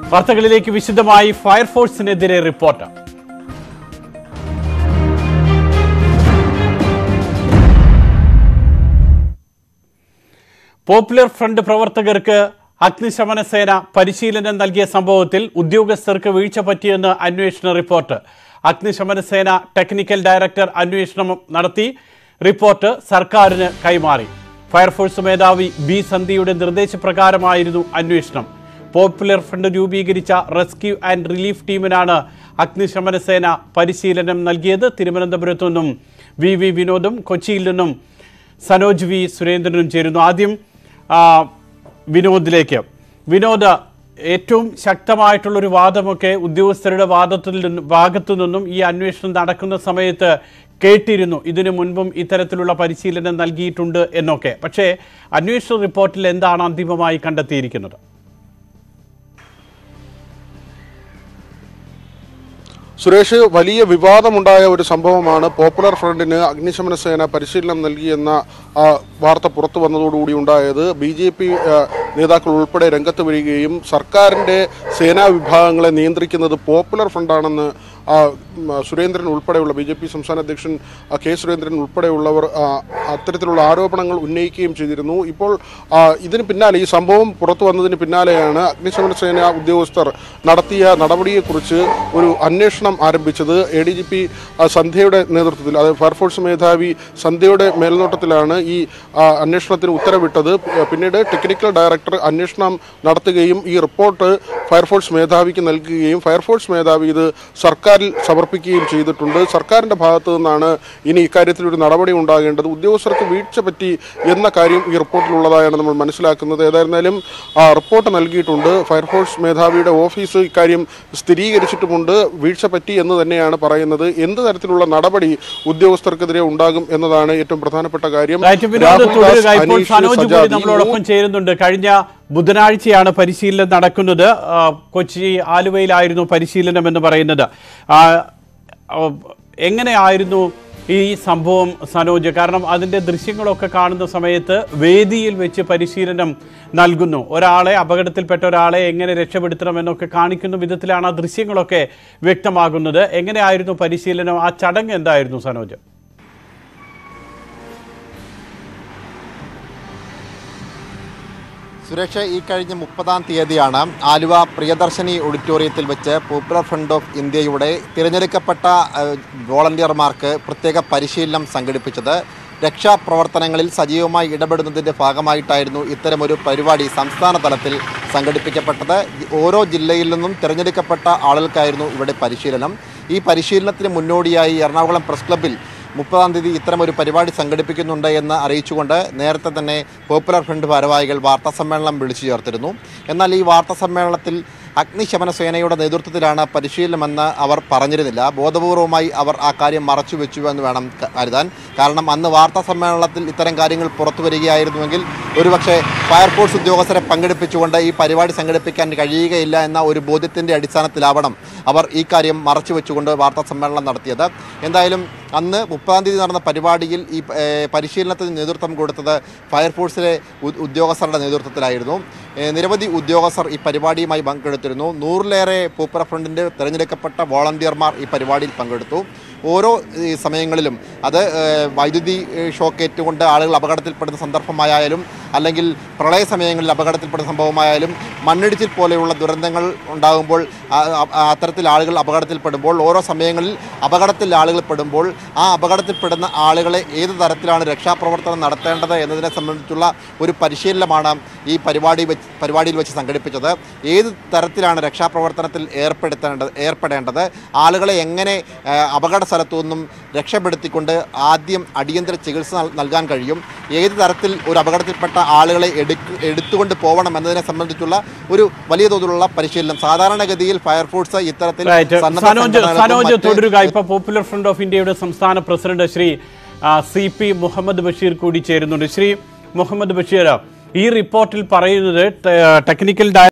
വാർത്തകളിലേക്ക് വിശദമായി ഫയർഫോഴ്സിനെതിരെ report popular front പ്രവർത്തകർക്ക് അഗ്നിശമന സേന പരിശീലനം നൽകിയ സംഭവത്തിൽ ഉദ്യോഗസ്ഥർക്ക് വീഴ്ച പറ്റിയെന്ന് അന്വേഷണ റിപ്പോർട്ട് അഗ്നിശമന സേന ടെക്നിക്കൽ ഡയറക്ടർ അന്വേഷണം നടത്തി റിപ്പോർട്ട് സർക്കാരിന് കൈമാറി ഫയർഫോഴ്സ് മേധാവി ബി സന്ധ്യയുടെ നിർദ്ദേശപ്രകാരമായിരുന്നു അന്വേഷണം പോപ്പുലർ ഫ്രണ്ട് രൂപീകരിച്ച റെസ്ക്യൂ ആൻഡ് റിലീഫ് ടീമിനാണ് അഗ്നിശമന സേന പരിശീലനം നൽകിയത് തിരുവനന്തപുരത്തു നിന്നും വി വി വിനോദും കൊച്ചിയിൽ നിന്നും സനോജ് വി സുരേന്ദ്രനും ചേരുന്നു ആദ്യം ആ, വിനോദിലേക്ക് വിനോദ് ഏറ്റവും ശക്തമായിട്ടുള്ളൊരു വാദമൊക്കെ ഉദ്യോഗസ്ഥരുടെ വാദത്തിൽ നിന്ന് ഭാഗത്തു നിന്നും ഈ അന്വേഷണം നടക്കുന്ന സമയത്ത് കേട്ടിരുന്നു ഇതിനു മുൻപും ഇത്തരത്തിലുള്ള പരിശീലനം നൽകിയിട്ടുണ്ട് എന്നൊക്കെ പക്ഷേ അന്വേഷണ റിപ്പോർട്ടിൽ എന്താണ് അന്തിമമായി കണ്ടെത്തിയിരിക്കുന്നത് സുരേഷ് വലിയ വിവാദമുണ്ടായ ഒരു സംഭവമാണ് പോപ്പുലർ ഫ്രണ്ടിന് അഗ്നിശമന സേന പരിശീലനം നൽകിയെന്ന ആ, വാർത്ത പുറത്തു വന്നതോടുകൂടി ഉണ്ടായത് ബി ജെ പി നേതാക്കൾ ഉൾപ്പെടെ രംഗത്ത് വരികയും സർക്കാരിൻ്റെ സേനാ വിഭാഗങ്ങളെ നിയന്ത്രിക്കുന്നത് പോപ്പുലർ ഫ്രണ്ടാണെന്ന് ആ, ഉം, സുരേന്ദ്രൻ ഉൾപ്പെടെയുള്ള ബി ജെ പി സംസ്ഥാന അധ്യക്ഷൻ ആ, കെ സുരേന്ദ്രൻ ഉൾപ്പെടെയുള്ളവർ ആ, അത്തരത്തിലുള്ള ആരോപണങ്ങൾ ഉന്നയിക്കുകയും ചെയ്തിരുന്നു ഇപ്പോൾ ആ, ഇതിന് പിന്നാലെ ഈ സംഭവം പുറത്തു വന്നതിന് പിന്നാലെയാണ് അഗ്നിശമന സേന ഉദ്യോഗസ്ഥർ നടത്തിയ നടപടിയെക്കുറിച്ച് ഒരു അന്വേഷണം ആരംഭിച്ചത് എ ഡി ജി പി സന്ധ്യയുടെ നേതൃത്വത്തിൽ അതായത് ഫയർഫോഴ്സ് മേധാവി സന്ധ്യയുടെ മേൽനോട്ടത്തിലാണ് ഈ ആ, അന്വേഷണത്തിന് ഉത്തരവിട്ടത് പി- പിന്നീട് ടെക്നിക്കൽ ഡയറക്ടർ അന്വേഷണം നടത്തുകയും ഈ റിപ്പോർട്ട് ഫയർഫോഴ്സ് മേധാവിക്ക് നൽകുകയും ഫയർഫോഴ്സ് മേധാവി ഇത് സർക്കാരിൽ സമർപ്പിക്കുകയും ചെയ്തിട്ടുണ്ട് സർക്കാരിന്റെ ഭാഗത്തു നിന്നാണ് ഇനി ഇക്കാര്യത്തിൽ ഒരു നടപടി ഉണ്ടാകേണ്ടത് ഉദ്യോഗസ്ഥർക്ക് വീഴ്ച പറ്റി എന്ന കാര്യം ഈ റിപ്പോർട്ടിലുള്ളതായാണ് നമ്മൾ മനസ്സിലാക്കുന്നത് ഏതായിരുന്നാലും ആ, റിപ്പോർട്ട് നൽകിയിട്ടുണ്ട് ഫയർഫോഴ്സ് മേധാവിയുടെ ഓഫീസ് ഇക്കാര്യം സ്ഥിരീകരിച്ചിട്ടുമുണ്ട് വീഴ്ച പറ്റി എന്ന് തന്നെയാണ് പറയുന്നത് എന്ത് തരത്തിലുള്ള നടപടി ഉദ്യോഗസ്ഥർക്കെതിരെ ഉണ്ടാകും എന്നതാണ് ഏറ്റവും പ്രധാനപ്പെട്ട കാര്യം റൈറ്റ് വിനോദ് രാഹുൽ തുടരുക ദാസ്, ഇപ്പോൾ അനീഷ് സനോജ് കൂടി സജാദ് ഈ നമ്മളോടൊപ്പം ചേരുന്നുണ്ട് കഴിഞ്ഞ ബുധനാഴ്ചയാണ് പരിശീലനം നടക്കുന്നത് ആ, കൊച്ചി ആലുവയിലായിരുന്നു പരിശീലനം എന്ന് പറയുന്നത് ആ, ആ, എങ്ങനെയായിരുന്നു ഈ സംഭവം സനോജ് കാരണം അതിന്റെ ദൃശ്യങ്ങളൊക്കെ കാണുന്ന സമയത്ത് വേദിയിൽ വെച്ച് പരിശീലനം നൽകുന്നു ഒരാളെ അപകടത്തിൽപ്പെട്ട ഒരാളെ എങ്ങനെ രക്ഷപ്പെടുത്തണം എന്നൊക്കെ കാണിക്കുന്ന വിധത്തിലാണ് ആ ദൃശ്യങ്ങളൊക്കെ വ്യക്തമാകുന്നത് എങ്ങനെയായിരുന്നു പരിശീലനം ആ ചടങ്ങ് എന്തായിരുന്നു സനോജ് സുരേഷ് ഈ കഴിഞ്ഞ മുപ്പതാം തീയതിയാണ് ആലുവ പ്രിയദർശിനി ഓഡിറ്റോറിയത്തിൽ വെച്ച് പോപ്പുലർ ഫ്രണ്ട് ഓഫ് ഇന്ത്യയുടെ തിരഞ്ഞെടുക്കപ്പെട്ട ഏഹ്, വോളണ്ടിയർമാർക്ക് പ്രത്യേക പരിശീലനം സംഘടിപ്പിച്ചത് രക്ഷാപ്രവർത്തനങ്ങളിൽ സജീവമായി ഇടപെടുന്നതിൻ്റെ ഭാഗമായിട്ടായിരുന്നു ഇത്തരമൊരു പരിപാടി സംസ്ഥാന തലത്തിൽ സംഘടിപ്പിക്കപ്പെട്ടത് ഓരോ ജില്ലയിൽ നിന്നും തിരഞ്ഞെടുക്കപ്പെട്ട ആളുകൾക്കായിരുന്നു ഇവിടെ പരിശീലനം ഈ പരിശീലനത്തിന് മുന്നോടിയായി എറണാകുളം പ്രസ് ക്ലബ്ബിൽ മുപ്പതാം തീയതി ഇത്തരമൊരു പരിപാടി സംഘടിപ്പിക്കുന്നുണ്ട് എന്ന് അറിയിച്ചുകൊണ്ട് നേരത്തെ തന്നെ പോപ്പുലർ ഫ്രണ്ട് ഭാരവാഹികൾ വാർത്താ സമ്മേളനം വിളിച്ചു ചേർത്തിരുന്നു എന്നാൽ ഈ വാർത്താ സമ്മേളനത്തിൽ അഗ്നിശമന സേനയുടെ നേതൃത്വത്തിലാണ് പരിശീലനമെന്ന് അവർ പറഞ്ഞിരുന്നില്ല ബോധപൂർവമായി അവർ ആ കാര്യം മറച്ചു വെച്ചു എന്ന് വേണം ക- കരുതാൻ കാരണം അന്ന് വാർത്താ സമ്മേളനത്തിൽ ഇത്തരം കാര്യങ്ങൾ പുറത്തു വരികയായിരുന്നുവെങ്കിൽ ഒരുപക്ഷെ ഫയർഫോഴ്സ് ഉദ്യോഗസ്ഥരെ പങ്കെടുപ്പിച്ചുകൊണ്ട് ഈ പരിപാടി സംഘടിപ്പിക്കാൻ കഴിയുകയില്ല എന്ന ഒരു ബോധ്യത്തിൻ്റെ അടിസ്ഥാനത്തിലാവണം അവർ ഈ കാര്യം മറച്ചു വെച്ചുകൊണ്ട് വാർത്താ സമ്മേളനം നടത്തിയത് എന്തായാലും അന്ന് മുപ്പതാം തീയതി നടന്ന പരിപാടിയിൽ ഈ ഏഹ്, പരിശീലനത്തിന് നേതൃത്വം കൊടുത്തത് ഫയർഫോഴ്സിലെ ഉ- ഉദ്യോഗസ്ഥരുടെ നേതൃത്വത്തിലായിരുന്നു ഏഹ്, നിരവധി ഉദ്യോഗസ്ഥർ ഈ പരിപാടിയുമായി പങ്കെടുത്തിരുന്നു നൂറിലേറെ പോപ്പുലർ ഫ്രണ്ടിൻ്റെ തിരഞ്ഞെടുക്കപ്പെട്ട വോളണ്ടിയർമാർ ഈ പരിപാടിയിൽ പങ്കെടുത്തു ഓരോ ഈ സമയങ്ങളിലും അത് ഏഹ്, വൈദ്യുതി ഏഹ്, ഷോക്ക് ഏറ്റുകൊണ്ട് ആളുകൾ അപകടത്തിൽപ്പെടുന്ന സന്ദർഭമായാലും അല്ലെങ്കിൽ പ്രളയ സമയങ്ങളിൽ അപകടത്തിൽപ്പെടുന്ന സംഭവമായാലും മണ്ണിടിച്ചിൽ പോലെയുള്ള ദുരന്തങ്ങൾ ഉണ്ടാകുമ്പോൾ ആ- ആ- അത്തരത്തിൽ ആളുകൾ അപകടത്തിൽപ്പെടുമ്പോൾ ഓരോ സമയങ്ങളിൽ അപകടത്തിൽ ആളുകൾ പെടുമ്പോൾ ആ അപകടത്തിൽപ്പെടുന്ന ആളുകളെ ഏത് തരത്തിലാണ് രക്ഷാപ്രവർത്തനം നടത്തേണ്ടത് എന്നതിനെ സംബന്ധിച്ചുള്ള ഒരു പരിശീലനമാണ് ഈ പരിപാടി വെച്ച് പരിപാടിയിൽ വെച്ച് സംഘടിപ്പിച്ചത് ഏത് തരത്തിലാണ് രക്ഷാപ്രവർത്തനത്തിൽ ഏർപ്പെടുത്തേണ്ടത് ഏർപ്പെടേണ്ടത് ആളുകളെ എങ്ങനെ ആ, അപകട സ്ഥലത്തു നിന്നും രക്ഷപ്പെടുത്തിക്കൊണ്ട് ആദ്യം അടിയന്തര ചികിത്സ നൽ- നൽകാൻ കഴിയും ഏത് തരത്തിൽ ഒരു അപകടത്തിൽപ്പെട്ട ആളുകളെ എടുക്ക് എടുത്തുകൊണ്ട് പോകണം എന്നതിനെ സംബന്ധിച്ചുള്ള ഒരു വലിയ തോതിലുള്ള പരിശീലനം സാധാരണഗതിയിൽ ഫയർഫോഴ്സ് ഇത്തരത്തിൽ റൈറ്റ് സന്നദ്ധ സനോജ് സംഘടനകൾക്കും സനോജ് മറ്റ് തുടരുക ഇപ്പൊ പോപ്പുലർ ഫ്രണ്ട് ഓഫ് ഇന്ത്യയുടെ സംസ്ഥാന പ്രസിഡന്റ് ശ്രീ ആ, സി പി മുഹമ്മദ് ബഷീർ കൂടി ചേരുന്നുണ്ട് ശ്രീ മുഹമ്മദ് ബഷീർ ഈ റിപ്പോർട്ടിൽ പറയുന്നത് ടെ- ടെക്നിക്കൽ ഡയ